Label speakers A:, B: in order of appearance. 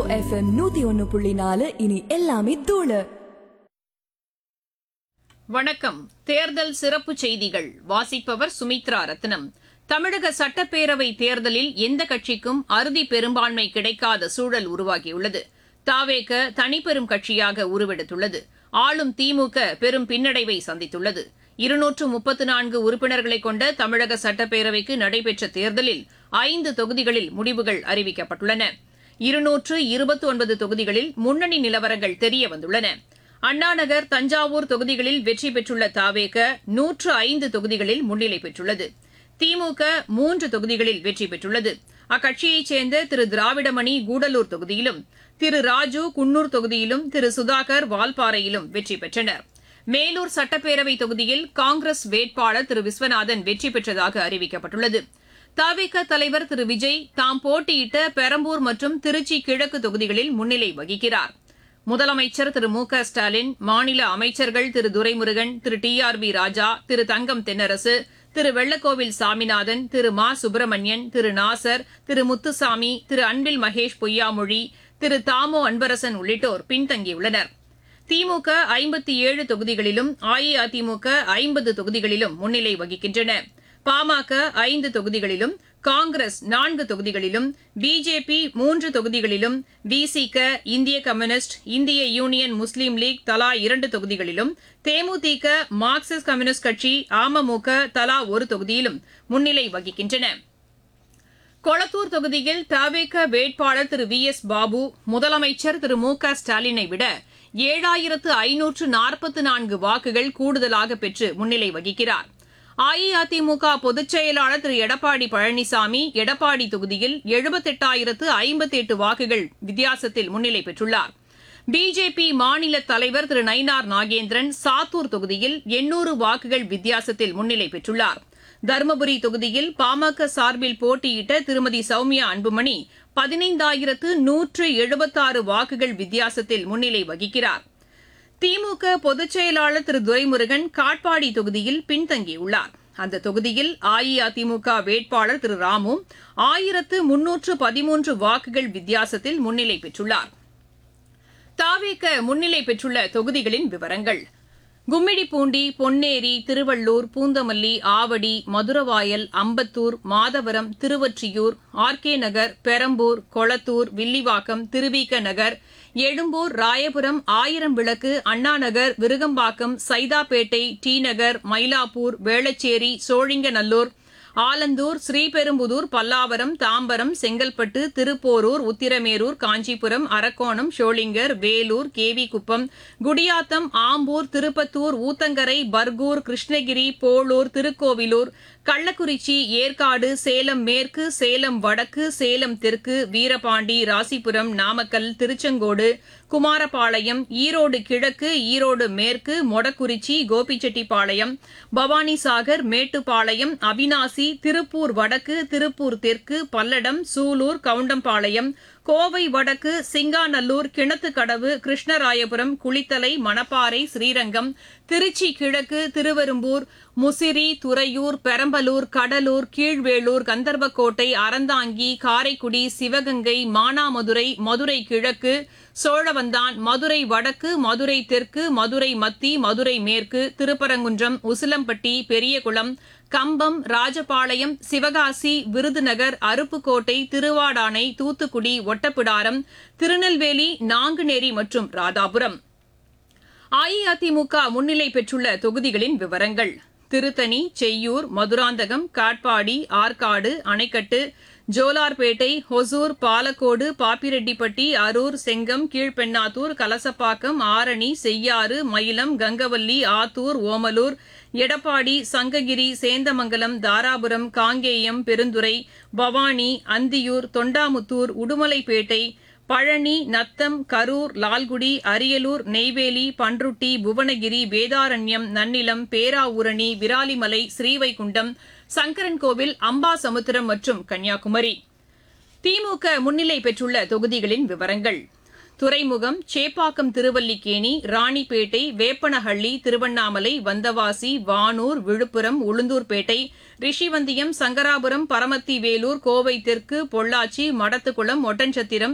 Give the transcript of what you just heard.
A: FM நூத்தி ஒன்னு புள்ளி நாலு இனி எல்லாமே தூளு
B: வணக்கம் தேர்தல் சிறப்பு செய்திகள் வாசிப்பவர் சுமித்ரா ரத்னம் தமிழக சட்டப்பேரவை தேர்தலில் எந்த கட்சிக்கும் அறுதி பெரும்பான்மை கிடைக்காத சூழல் உருவாகியுள்ளது தாவேக தனிப்பெரும் கட்சியாக உருவெடுத்துள்ளது ஆளும் திமுக பெரும் பின்னடைவை சந்தித்துள்ளது இருநூற்று முப்பத்து நான்கு உறுப்பினர்களை கொண்ட தமிழக சட்டப்பேரவைக்கு நடைபெற்ற தேர்தலில் ஐந்து தொகுதிகளில் முடிவுகள் அறிவிக்கப்பட்டுள்ளன இருநூற்று இருபத்தி ஒன்பது தொகுதிகளில் முன்னணி நிலவரங்கள் தெரியவந்துள்ளன அண்ணாநகர் தஞ்சாவூர் தொகுதிகளில் வெற்றி பெற்றுள்ள தாவேக நூற்று ஐந்து தொகுதிகளில் முன்னிலை பெற்றுள்ளது திமுக மூன்று தொகுதிகளில் வெற்றி பெற்றுள்ளது அக்கட்சியைச் சேர்ந்த திரு திராவிடமணி கூடலூர் தொகுதியிலும் திரு ராஜு குன்னூர் தொகுதியிலும் திரு சுதாகர் வால்பாறையிலும் வெற்றி பெற்றனர் மேலூர் சட்டப்பேரவை தொகுதியில் காங்கிரஸ் வேட்பாளர் திரு விஸ்வநாதன் வெற்றி பெற்றதாக அறிவிக்கப்பட்டுள்ளது தவிக தலைவர் திரு விஜய் தாம் போட்டியிட்ட பெரம்பூர் மற்றும் திருச்சி கிழக்கு தொகுதிகளில் முன்னிலை வகிக்கிறார் முதலமைச்சர் திரு மு க ஸ்டாலின் மாநில அமைச்சர்கள் திரு துரைமுருகன் திரு டி ஆர் பி ராஜா திரு தங்கம் தென்னரசு திரு வெள்ளக்கோவில் சாமிநாதன் திரு மா சுப்பிரமணியன் திரு நாசர் திரு முத்துசாமி திரு அன்பில் மகேஷ் பொய்யாமொழி திரு தாமோ அன்பரசன் உள்ளிட்டோர் பின்தங்கியுள்ளனர் திமுக ஐம்பத்தி ஏழு தொகுதிகளிலும் அஇஅதிமுக ஐம்பது தொகுதிகளிலும் முன்னிலை வகிக்கின்றன பாமக ஐந்து தொகுதிகளிலும் காங்கிரஸ் நான்கு தொகுதிகளிலும் பிஜேபி மூன்று தொகுதிகளிலும் விசிக இந்திய கம்யூனிஸ்ட் இந்திய யூனியன் முஸ்லீம் லீக் தலா இரண்டு தொகுதிகளிலும் தேமுதிக மார்க்சிஸ்ட் கம்யூனிஸ்ட் கட்சி அமமுக தலா ஒரு தொகுதியிலும் முன்னிலை வகிக்கின்றன கொளத்தூர் தொகுதியில் தவேக வேட்பாளர் திரு வி எஸ் பாபு முதலமைச்சர் திரு மு க ஸ்டாலினை விட ஏழாயிரத்து ஐநூற்று நாற்பத்து நான்கு வாக்குகள் கூடுதலாக பெற்று முன்னிலை வகிக்கிறார் அஇஅதிமுக பொதுச் செயலாளர் திரு எடப்பாடி பழனிசாமி எடப்பாடி தொகுதியில் எழுபத்தெட்டாயிரத்து ஐம்பத்தி எட்டு வாக்குகள் வித்தியாசத்தில் முன்னிலை பெற்றுள்ளார் பிஜேபி மாநில தலைவர் திரு நயினார் நாகேந்திரன் சாத்தூர் தொகுதியில் எண்ணூறு வாக்குகள் வித்தியாசத்தில் முன்னிலை பெற்றுள்ளார் தருமபுரி தொகுதியில் பாமக சார்பில் போட்டியிட்ட திருமதி சௌமியா அன்புமணி பதினைந்தாயிரத்து நூற்று எழுபத்தாறு வாக்குகள் வித்தியாசத்தில் முன்னிலை வகிக்கிறார் திமுக பொதுச் செயலாளர் திரு துரைமுருகன் காட்பாடி தொகுதியில் பின்தங்கியுள்ளார் அந்த தொகுதியில் அஇஅதிமுக வேட்பாளர் திரு ராமு ஆயிரத்து முன்னூற்று பதிமூன்று வாக்குகள் வித்தியாசத்தில் முன்னிலை பெற்றுள்ளார் தாவேக முன்னிலை பெற்றுள்ள தொகுதிகளின் விவரங்கள் கும்மிடிப்பூண்டி பொன்னேரி திருவள்ளூர் பூந்தமல்லி ஆவடி மதுரவாயல் அம்பத்தூர் மாதவரம் திருவொற்றியூர் ஆர்கே நகர் பெரம்பூர் கொளத்தூர் வில்லிவாக்கம் திருவிக நகர் எழும்பூர் ராயபுரம் ஆயிரம் விளக்கு அண்ணாநகர் விருகம்பாக்கம் சைதாப்பேட்டை டி நகர் மயிலாப்பூர் வேளச்சேரி சோழிங்கநல்லூர் ஆலந்தூர் ஸ்ரீபெரும்புதூர் பல்லாவரம் தாம்பரம் செங்கல்பட்டு திருப்போரூர் உத்திரமேரூர் காஞ்சிபுரம் அரக்கோணம் ஷோளிங்கர் வேலூர் கேவிக்குப்பம் குடியாத்தம் ஆம்பூர் திருப்பத்தூர் ஊத்தங்கரை பர்கூர் கிருஷ்ணகிரி போளூர் திருக்கோவிலூர் கள்ளக்குறிச்சி ஏற்காடு சேலம் மேற்கு சேலம் வடக்கு சேலம் தெற்கு வீரபாண்டி ராசிபுரம் நாமக்கல் திருச்செங்கோடு குமாரபாளையம் ஈரோடு கிழக்கு ஈரோடு மேற்கு மொடக்குறிச்சி கோபிச்செட்டிப்பாளையம் பவானிசாகர் மேட்டுப்பாளையம் அவினாசி திருப்பூர் வடக்கு திருப்பூர் தெற்கு பல்லடம் சூலூர் கவுண்டம்பாளையம் கோவை வடக்கு சிங்காநல்லூர் கிணத்துக்கடவு கிருஷ்ணராயபுரம் குளித்தலை மணப்பாறை ஸ்ரீரங்கம் திருச்சி கிழக்கு திருவெரும்பூர் முசிறி துறையூர் பெரம்பலூர் கடலூர் கீழ்வேளூர் கந்தர்வக்கோட்டை அறந்தாங்கி காரைக்குடி சிவகங்கை மானாமதுரை மதுரை கிழக்கு சோழவந்தான் மதுரை வடக்கு மதுரை தெற்கு மதுரை மத்தி மதுரை மேற்கு திருப்பரங்குன்றம் உசிலம்பட்டி பெரியகுளம் கம்பம் ராஜபாளையம் சிவகாசி விருதுநகர் அருப்புக்கோட்டை திருவாடானை தூத்துக்குடி ஒட்டப்பிடாரம் திருநெல்வேலி நாங்குநேரி மற்றும் ராதாபுரம் அஇஅதிமுக முன்னிலை பெற்றுள்ள தொகுதிகளின் விவரங்கள் திருத்தணி செய்யூர் மதுராந்தகம் காட்பாடி ஆற்காடு அணைக்கட்டு ஜோலார்பேட்டை ஹொசூர் பாலக்கோடு பாப்பிரெட்டிப்பட்டி அரூர் செங்கம் கீழ்பெண்ணாத்தூர் கலசப்பாக்கம் ஆரணி செய்யாறு மயிலம் கங்கவல்லி ஆத்தூர் ஓமலூர் எடப்பாடி சங்ககிரி சேந்தமங்கலம் தாராபுரம் காங்கேயம் பெருந்துறை பவானி அந்தியூர் தொண்டாமுத்தூர் உடுமலைப்பேட்டை பழனி நத்தம் கரூர் லால்குடி அரியலூர் நெய்வேலி பன்ருட்டி புவனகிரி வேதாரண்யம் நன்னிலம் பேராவூரணி விராலிமலை ஸ்ரீவைகுண்டம் சங்கரன்கோவில் அம்பாசமுத்திரம் மற்றும் கன்னியாகுமரி திமுக முன்னிலை பெற்றுள்ள தொகுதிகளின் விவரங்கள் துறைமுகம் சேப்பாக்கம் திருவல்லிக்கேணி ராணிப்பேட்டை வேப்பனஹள்ளி திருவண்ணாமலை வந்தவாசி வானூர் விழுப்புரம் உளுந்தூர்பேட்டை ரிஷிவந்தியம் சங்கராபுரம் பரமத்தி வேலூர் கோவை தெற்கு பொள்ளாச்சி மடத்துக்குளம் ஒட்டன்சத்திரம்